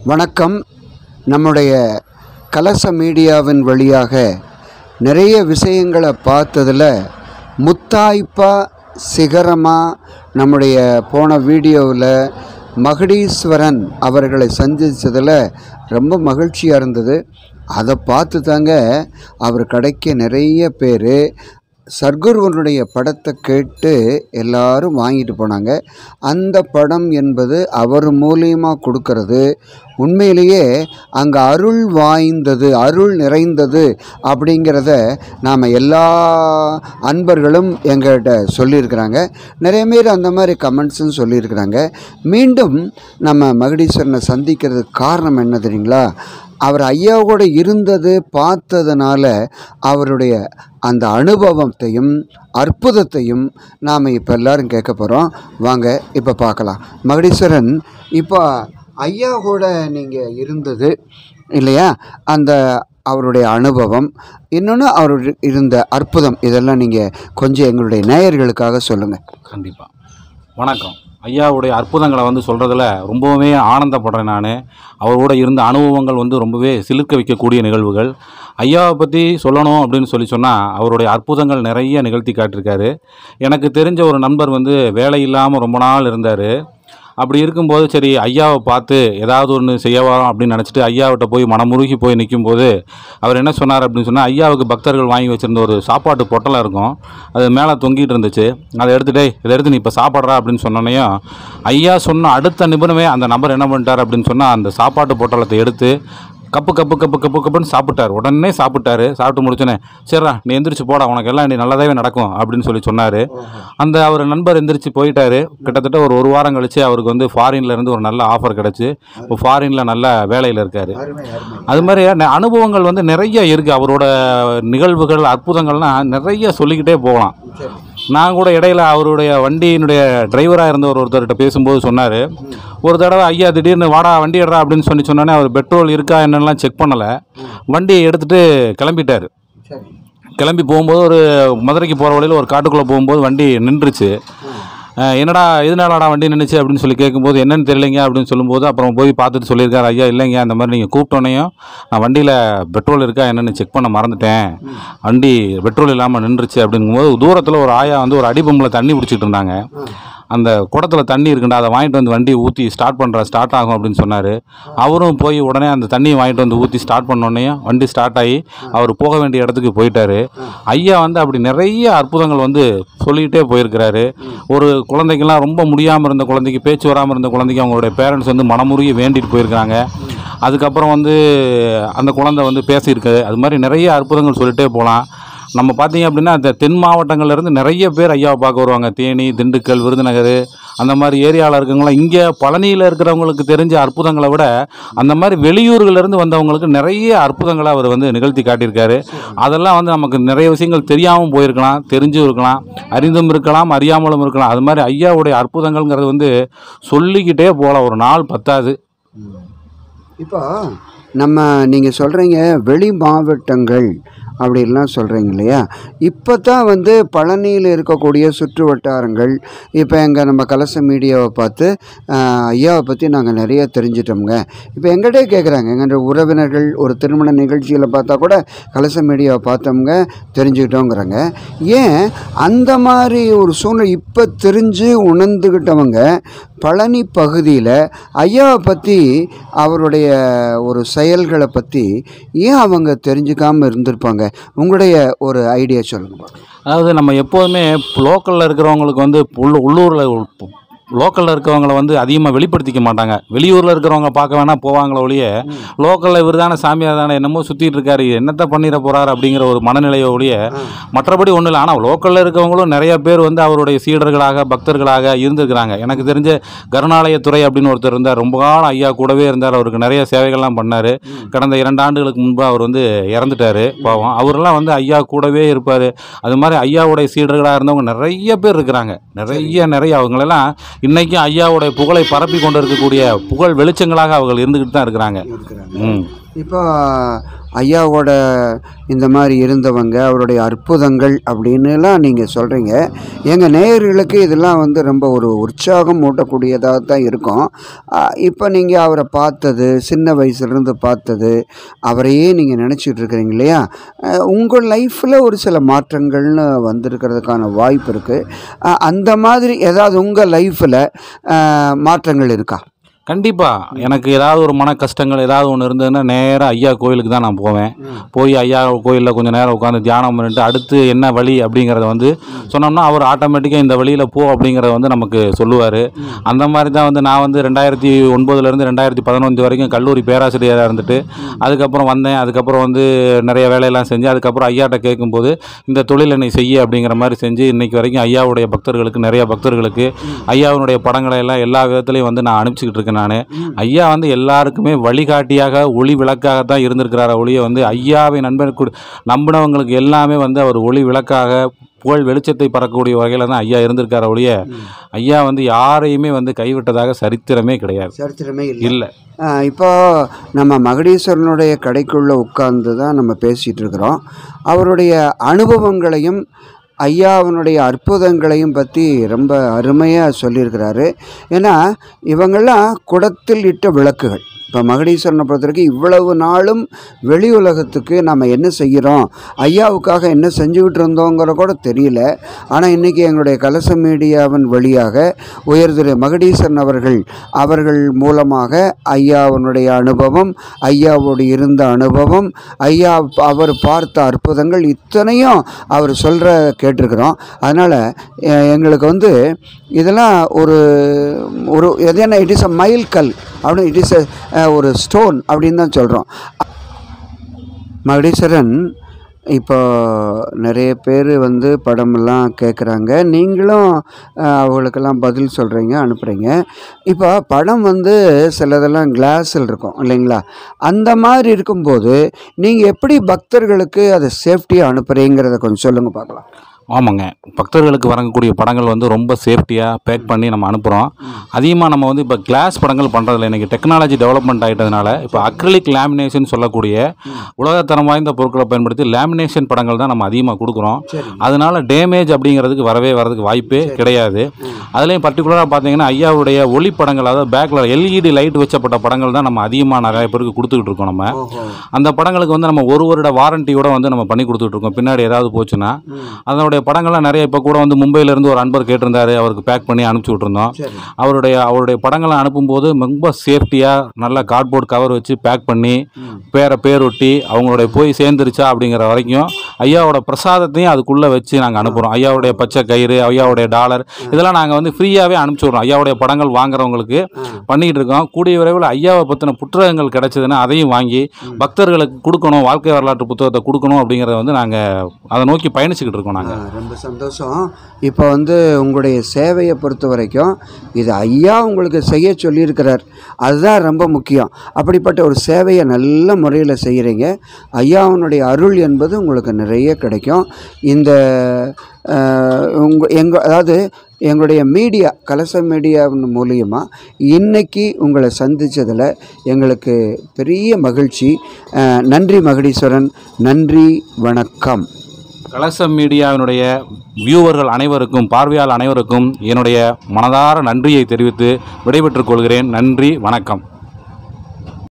வணக்கம் நம்முடைய கலச மீடியாவின் வழியாக நிறைய விஷயங்களை பார்த்ததில் முத்தாய்ப்பா சிகரமாக நம்முடைய போன வீடியோவில் மகுடீஸ்வரன் அவர்களை சந்தித்ததில் ரொம்ப மகிழ்ச்சியாக இருந்தது அதை பார்த்து தாங்க அவர் கடைக்கு நிறைய பேர் சர்க்குருவனுடைய படத்தை கேட்டு எல்லாரும் வாங்கிட்டு போனாங்க அந்த படம் என்பது அவர் மூலியமாக கொடுக்கறது உண்மையிலேயே அங்கே அருள் வாய்ந்தது அருள் நிறைந்தது அப்படிங்கிறத நாம் எல்லா அன்பர்களும் எங்கள்கிட்ட சொல்லியிருக்கிறாங்க நிறைய பேர் அந்த மாதிரி கமெண்ட்ஸும் சொல்லியிருக்கிறாங்க மீண்டும் நம்ம மகுடீஸ்வரனை சந்திக்கிறதுக்கு காரணம் என்ன தெரியுங்களா அவர் ஐயா கூட இருந்தது பார்த்ததுனால அவருடைய அந்த அனுபவத்தையும் அற்புதத்தையும் நாம் இப்போ எல்லாரும் கேட்க போகிறோம் வாங்க இப்போ பார்க்கலாம் மகடீஸ்வரன் இப்போ ஐயா கூட நீங்கள் இருந்தது இல்லையா அந்த அவருடைய அனுபவம் இன்னொன்று அவர் இருந்த அற்புதம் இதெல்லாம் நீங்கள் கொஞ்சம் எங்களுடைய நேயர்களுக்காக சொல்லுங்கள் கண்டிப்பாக வணக்கம் ஐயாவுடைய அற்புதங்களை வந்து சொல்கிறதுல ரொம்பவுமே ஆனந்தப்படுறேன் நான் அவரோட இருந்த அனுபவங்கள் வந்து ரொம்பவே சிலிர்க்க வைக்கக்கூடிய நிகழ்வுகள் ஐயாவை பற்றி சொல்லணும் அப்படின்னு சொல்லி சொன்னால் அவருடைய அற்புதங்கள் நிறைய நிகழ்த்தி காட்டியிருக்காரு எனக்கு தெரிஞ்ச ஒரு நண்பர் வந்து வேலை இல்லாமல் ரொம்ப நாள் இருந்தார் அப்படி இருக்கும்போது சரி ஐயாவை பார்த்து ஏதாவது ஒன்று செய்ய வரோம் அப்படின்னு நினச்சிட்டு ஐயாவிட்ட போய் மனமுருகி போய் நிற்கும்போது அவர் என்ன சொன்னார் அப்படின்னு சொன்னால் ஐயாவுக்கு பக்தர்கள் வாங்கி வச்சிருந்த ஒரு சாப்பாட்டு பொட்டலம் இருக்கும் அது மேலே தொங்கிட்டு இருந்துச்சு அதை எடுத்துட்டே இதை எடுத்து நீ இப்போ சாப்பிட்றா அப்படின்னு சொன்னோன்னையும் ஐயா சொன்ன அடுத்த நிபுணமே அந்த நபர் என்ன பண்ணிட்டார் அப்படின்னு சொன்னால் அந்த சாப்பாட்டு பொட்டலத்தை எடுத்து கப்பு கப்பு கப்பு கப்பு கப்புன்னு சாப்பிட்டார் உடனே சாப்பிட்டாரு சாப்பிட்டு முடிச்சோன்னே சரிடா நீ எந்திரிச்சு போடா உனக்கு எல்லாம் நீ நல்லதாகவே நடக்கும் அப்படின்னு சொல்லி சொன்னார் அந்த அவர் நண்பர் எந்திரிச்சு போயிட்டாரு கிட்டத்தட்ட ஒரு ஒரு வாரம் கழிச்சு அவருக்கு வந்து ஃபாரின்ல இருந்து ஒரு நல்ல ஆஃபர் கிடச்சி இப்போ ஃபாரினில் நல்ல வேலையில் இருக்கார் அது மாதிரி நெ- அனுபவங்கள் வந்து நிறைய இருக்குது அவரோட நிகழ்வுகள் அற்புதங்கள்லாம் நிறைய சொல்லிக்கிட்டே போகலாம் நான் கூட இடையில அவருடைய வண்டியினுடைய டிரைவராக இருந்த ஒரு ஒருத்தர்கிட்ட பேசும்போது சொன்னார் ஒரு தடவை ஐயா திடீர்னு வாடா வண்டி எடுறா அப்படின்னு சொல்லி சொன்னோன்னே அவர் பெட்ரோல் இருக்கா என்னென்னலாம் செக் பண்ணலை வண்டியை எடுத்துகிட்டு கிளம்பிட்டார் சரி கிளம்பி போகும்போது ஒரு மதுரைக்கு போகிற வழியில் ஒரு காட்டுக்குள்ளே போகும்போது வண்டி நின்றுச்சு அஹ் என்னடா எதனாலடா வண்டி நின்றுச்சு அப்படின்னு சொல்லி கேட்கும்போது என்னன்னு தெரியலைங்க அப்படின்னு சொல்லும்போது அப்புறம் போய் பார்த்துட்டு சொல்லியிருக்காரு ஐயா இல்லைங்க அந்த மாதிரி நீங்கள் கூப்பிட்டோன்னையும் நான் வண்டியில் பெட்ரோல் இருக்கா என்னன்னு செக் பண்ண மறந்துட்டேன் வண்டி பெட்ரோல் இல்லாமல் நின்றுச்சு அப்படிங்கும்போது தூரத்தில் ஒரு ஆயா வந்து ஒரு அடிபம்பில் தண்ணி பிடிச்சிட்டு இருந்தாங்க அந்த குடத்தில் தண்ணி இருக்குண்டா அதை வாங்கிட்டு வந்து வண்டி ஊற்றி ஸ்டார்ட் பண்ணுற ஸ்டார்ட் ஆகும் அப்படின்னு சொன்னார் அவரும் போய் உடனே அந்த தண்ணியை வாங்கிட்டு வந்து ஊற்றி ஸ்டார்ட் பண்ணோடனே வண்டி ஸ்டார்ட் ஆகி அவர் போக வேண்டிய இடத்துக்கு போயிட்டாரு ஐயா வந்து அப்படி நிறைய அற்புதங்கள் வந்து சொல்லிக்கிட்டே போயிருக்கிறாரு ஒரு குழந்தைக்கெல்லாம் ரொம்ப முடியாமல் இருந்த குழந்தைக்கு பேச்சு வராமல் இருந்த குழந்தைக்கு அவங்களுடைய பேரண்ட்ஸ் வந்து மனமுருகி வேண்டிட்டு போயிருக்கிறாங்க அதுக்கப்புறம் வந்து அந்த குழந்தை வந்து பேசியிருக்கு அது மாதிரி நிறைய அற்புதங்கள் சொல்லிட்டே போகலாம் நம்ம பார்த்தீங்க அப்படின்னா இந்த தென் மாவட்டங்கள்ல இருந்து நிறைய பேர் ஐயாவை பார்க்க வருவாங்க தேனி திண்டுக்கல் விருதுநகர் அந்த மாதிரி ஏரியாவில் இருக்கவங்களாம் இங்கே பழனியில் இருக்கிறவங்களுக்கு தெரிஞ்ச அற்புதங்களை விட அந்த மாதிரி வெளியூர்கள்ல இருந்து வந்தவங்களுக்கு நிறைய அற்புதங்களை அவர் வந்து நிகழ்த்தி காட்டியிருக்காரு அதெல்லாம் வந்து நமக்கு நிறைய விஷயங்கள் தெரியாமல் போயிருக்கலாம் தெரிஞ்சும் இருக்கலாம் அறிந்தும் இருக்கலாம் அறியாமலும் இருக்கலாம் அது மாதிரி ஐயாவுடைய அற்புதங்கள்ங்கிறது வந்து சொல்லிக்கிட்டே போகலாம் ஒரு நாள் பத்தாது இப்போ நம்ம நீங்கள் சொல்கிறீங்க வெளி மாவட்டங்கள் அப்படின்லாம் சொல்கிறீங்க இல்லையா இப்போ தான் வந்து பழனியில் இருக்கக்கூடிய சுற்று வட்டாரங்கள் இப்போ எங்கள் நம்ம கலச மீடியாவை பார்த்து ஆஹ், ஐயாவை பற்றி நாங்கள் நிறைய தெரிஞ்சிட்டோம்ங்க இப்போ எங்கிட்டே கேட்குறாங்க எங்கள் உறவினர்கள் ஒரு திருமண நிகழ்ச்சியில் பார்த்தா கூட கலச மீடியாவை பார்த்தோம்ங்க தெரிஞ்சுக்கிட்டோங்கிறாங்க ஏன் அந்த மாதிரி ஒரு சூழ்நிலை இப்போ தெரிஞ்சு உணர்ந்துக்கிட்டவங்க பழனி பகுதியில் ஐயாவை பற்றி அவருடைய ஒரு செயல்களை பற்றி ஏன் அவங்க தெரிஞ்சுக்காமல் இருந்திருப்பாங்க உங்களுடைய ஒரு ஐடியா சொல்லுங்க அதாவது நம்ம எப்போதுமே லோக்கலில் இருக்கிறவங்களுக்கு வந்து உள்ள உள்ளூரில் லோக்கலில் இருக்கிறவங்கள வந்து அதிகமாக வெளிப்படுத்திக்க மாட்டாங்க வெளியூரில் இருக்கிறவங்க பார்க்க வேணால் போவாங்களே ஒழிய லோக்கலில் இவர் தானே சாமியார் தானே என்னமோ சுற்றிட்டு இருக்காரு என்னத்தை பண்ணிட போகிறாரு அப்படிங்கிற ஒரு மனநிலையை ஒழிய மற்றபடி ஒன்றும் இல்லை ஆனால் லோக்கலில் இருக்கவங்களும் நிறைய பேர் வந்து அவருடைய சீடர்களாக பக்தர்களாக இருந்திருக்கிறாங்க எனக்கு தெரிஞ்ச கருணாலயத்துறை அப்படின்னு ஒருத்தர் இருந்தார் ரொம்ப காலம் ஐயா கூடவே இருந்தார் அவருக்கு நிறைய சேவைகள்லாம் பண்ணார் கடந்த இரண்டு ஆண்டுகளுக்கு முன்பு அவர் வந்து இறந்துட்டார் பாவம் அவரெல்லாம் வந்து ஐயா கூடவே இருப்பார் அது மாதிரி ஐயாவுடைய சீடர்களாக இருந்தவங்க நிறைய பேர் இருக்கிறாங்க நிறைய நிறைய அவங்களெல்லாம் இன்னைக்கும் ஐயாவுடைய புகழை பரப்பி கொண்டு இருக்கக்கூடிய புகழ் வெளிச்சங்களாக அவர்கள் இருந்துக்கிட்டு தான் இருக்கிறாங்க ம் இப்போ ஐயாவோட இந்த மாதிரி இருந்தவங்க அவருடைய அற்புதங்கள் அப்படின்னுலாம் நீங்கள் சொல்கிறீங்க எங்கள் நேயர்களுக்கு இதெல்லாம் வந்து ரொம்ப ஒரு உற்சாகம் ஊட்டக்கூடியதாக தான் இருக்கும் இப்போ நீங்கள் அவரை பார்த்தது சின்ன வயசுலேருந்து பார்த்தது அவரையே நீங்கள் நினச்சிட்டு இருக்கிறீங்க இல்லையா உங்கள் லைஃப்பில் ஒரு சில மாற்றங்கள்னு வந்திருக்கிறதுக்கான வாய்ப்பு இருக்குது அந்த மாதிரி ஏதாவது உங்கள் லைஃப்பில் மாற்றங்கள் இருக்கா கண்டிப்பாக எனக்கு ஏதாவது ஒரு மன கஷ்டங்கள் ஏதாவது ஒன்று இருந்ததுன்னா நேராக ஐயா கோயிலுக்கு தான் நான் போவேன் போய் ஐயா கோயிலில் கொஞ்சம் நேரம் உட்காந்து தியானம் பண்ணிட்டு அடுத்து என்ன வழி அப்படிங்கிறத வந்து சொன்னோம்னா அவர் ஆட்டோமேட்டிக்காக இந்த வழியில் போ அப்படிங்கிறத வந்து நமக்கு சொல்லுவார் அந்த மாதிரி தான் வந்து நான் வந்து ரெண்டாயிரத்தி ஒன்பதுலேருந்து ரெண்டாயிரத்தி பதினொன்று வரைக்கும் கல்லூரி பேராசிரியராக இருந்துட்டு அதுக்கப்புறம் வந்தேன் அதுக்கப்புறம் வந்து நிறைய வேலையெல்லாம் செஞ்சு அதுக்கப்புறம் ஐயாட்ட கேட்கும்போது இந்த தொழில் என்னை செய்ய அப்படிங்கிற மாதிரி செஞ்சு இன்னைக்கு வரைக்கும் ஐயாவுடைய பக்தர்களுக்கு நிறைய பக்தர்களுக்கு ஐயாவினுடைய படங்களை எல்லாம் எல்லா விதத்துலையும் வந்து நான் அனுப்பிச்சிக்கிட்டு இருக்கேன் நான் ஐயா வந்து எல்லாருக்குமே வழிகாட்டியாக ஒளி விளக்காக தான் இருந்திருக்கிறார ஒளியை வந்து ஐயாவை நண்பர் நம்பினவங்களுக்கு எல்லாமே வந்து அவர் ஒளி விளக்காக புகழ் வெளிச்சத்தை பறக்கக்கூடிய வகையில் தான் ஐயா இருந்திருக்கார ஒழிய ஐயா வந்து யாரையுமே வந்து கைவிட்டதாக சரித்திரமே கிடையாது சரித்திரமே இல்லை இப்போ நம்ம மகடீஸ்வரனுடைய கடைக்குள்ளே உட்கார்ந்து தான் நம்ம பேசிகிட்டு இருக்கிறோம் அவருடைய அனுபவங்களையும் ஐயாவினுடைய அற்புதங்களையும் பற்றி ரொம்ப அருமையாக சொல்லியிருக்கிறாரு ஏன்னா இவங்கெல்லாம் குடத்தில் இட்ட விளக்குகள் இப்போ மகடீஸ்வரனை பொறுத்த வரைக்கும் இவ்வளவு நாளும் வெளி உலகத்துக்கு நம்ம என்ன செய்கிறோம் ஐயாவுக்காக என்ன செஞ்சுக்கிட்டு இருந்தோங்கிற கூட தெரியல ஆனால் இன்றைக்கி எங்களுடைய கலச மீடியாவின் வழியாக உயர்திரு மகடீஸ்வரன் அவர்கள் அவர்கள் மூலமாக ஐயாவினுடைய அனுபவம் ஐயாவோடு இருந்த அனுபவம் ஐயா அவர் பார்த்த அற்புதங்கள் இத்தனையும் அவர் சொல்கிற கேட்டிருக்கிறோம் அதனால் எங்களுக்கு வந்து இதெல்லாம் ஒரு ஒரு எது என்ன இட் இஸ் அ மைல் கல் அப்படின்னு இட் இஸ் ஒரு ஸ்டோன் அப்படின்னு தான் சொல்கிறோம் மகடீஸ்வரன் இப்போ நிறைய பேர் வந்து படமெல்லாம் கேட்குறாங்க நீங்களும் அஹ், அவங்களுக்கெல்லாம் பதில் சொல்கிறீங்க அனுப்புகிறீங்க இப்போ படம் வந்து சிலதெல்லாம் கிளாஸில் இருக்கும் இல்லைங்களா அந்த மாதிரி இருக்கும்போது நீங்கள் எப்படி பக்தர்களுக்கு அதை சேஃப்டியாக அனுப்புகிறீங்கிறத கொஞ்சம் சொல்லுங்கள் பார்க்கலாம் ஆமாங்க பக்தர்களுக்கு வழங்கக்கூடிய படங்கள் வந்து ரொம்ப சேஃப்டியாக பேக் பண்ணி நம்ம அனுப்புகிறோம் அதிகமாக நம்ம வந்து இப்போ கிளாஸ் படங்கள் பண்ணுறதில்ல இன்றைக்கி டெக்னாலஜி டெவலப்மெண்ட் ஆகிட்டதுனால இப்போ அக்ரிலிக் லேமினேஷன் சொல்லக்கூடிய உலகத்தரம் வாய்ந்த பொருட்களை பயன்படுத்தி லேமினேஷன் படங்கள் தான் நம்ம அதிகமாக கொடுக்குறோம் சரி அதனால டேமேஜ் அப்படிங்கிறதுக்கு வரவே வரதுக்கு வாய்ப்பே கிடையாது அதுலேயும் பர்டிகுலராக பார்த்தீங்கன்னா ஐயாவுடைய ஒளி படங்கள் அதாவது பேக்கில் எல்இடி லைட் வச்சப்பட்ட படங்கள் தான் நம்ம அதிகமாக நிறைய பேருக்கு கொடுத்துக்கிட்டு இருக்கோம் நம்ம ஓஹோ அந்த படங்களுக்கு வந்து நம்ம ஒரு வருட வாரண்டியோட வந்து நம்ம பண்ணி கொடுத்துட்டு இருக்கோம் பின்னாடி ஏதாவது போச்சுன்னா ம். அதனுடைய படங்கள்லாம் நிறைய இப்போ கூட வந்து மும்பையிலேருந்து ஒரு அன்பர் கேட்டிருந்தாரு அவருக்கு பேக் பண்ணி அனுப்பிச்சி விட்ருந்தோம் சரி அவருடைய அவருடைய படங்களை அனுப்பும்போது ரொம்ப சேஃப்டியாக நல்லா கார்ட்போர்ட் கவர் வச்சு பேக் பண்ணி ம். பேரை பேர் ஒட்டி அவங்களுடைய போய் சேர்ந்துருச்சா அப்படிங்கிற வரைக்கும் ஐயாவோட பிரசாதத்தையும் அதுக்குள்ளே வச்சு நாங்கள் அனுப்புகிறோம் ஐயாவுடைய பச்சை கயிறு ஐயாவுடைய டாலர் இதெல்லாம் நாங்கள் வந்து ஃப்ரீயாகவே அனுப்பிச்சி விட்றோம் ஐயாவுடைய படங்கள் வாங்குறவங்களுக்கு ஆ. பண்ணிக்கிட்டு இருக்கோம் கூடிய விரைவில் ஐயாவை பற்றின புத்தகங்கள் கிடைச்சதுன்னா அதையும் வாங்கி பக்தர்களுக்கு கொடுக்கணும் வாழ்க்கை வரலாற்று புத்தகத்தை கொடுக்கணும் அப்படிங்கிறத வந்து நாங்கள் அதை நோக்கி பயணிச்சுக்கிட்டு இருக்கோம் நாங்கள் ஆ, ரொம்ப சந்தோஷம் இப்போ வந்து உங்களுடைய சேவையை பொறுத்த வரைக்கும் இது ஐயா உங்களுக்கு செய்ய சொல்லியிருக்கிறார் அதுதான் ரொம்ப முக்கியம் அப்படிப்பட்ட ஒரு சேவையை நல்ல முறையில் செய்கிறீங்க ஐயாவுனுடைய அருள் என்பது உங்களுக்கு நிறைய கிடைக்கும் இந்த உங்கள் எங்கள் அதாவது எங்களுடைய மீடியா கலச மீடியாவின் மூலியமாக இன்னைக்கு உங்களை சந்தித்ததில் எங்களுக்கு பெரிய மகிழ்ச்சி அஹ், நன்றி மகடீஸ்வரன் நன்றி வணக்கம் கலசம் மீடியாவினுடைய வியூவர்கள் அனைவருக்கும் பார்வையாளர் அனைவருக்கும் என்னுடைய மனதார நன்றியை தெரிவித்து விடைபெற்றுக் கொள்கிறேன் நன்றி வணக்கம்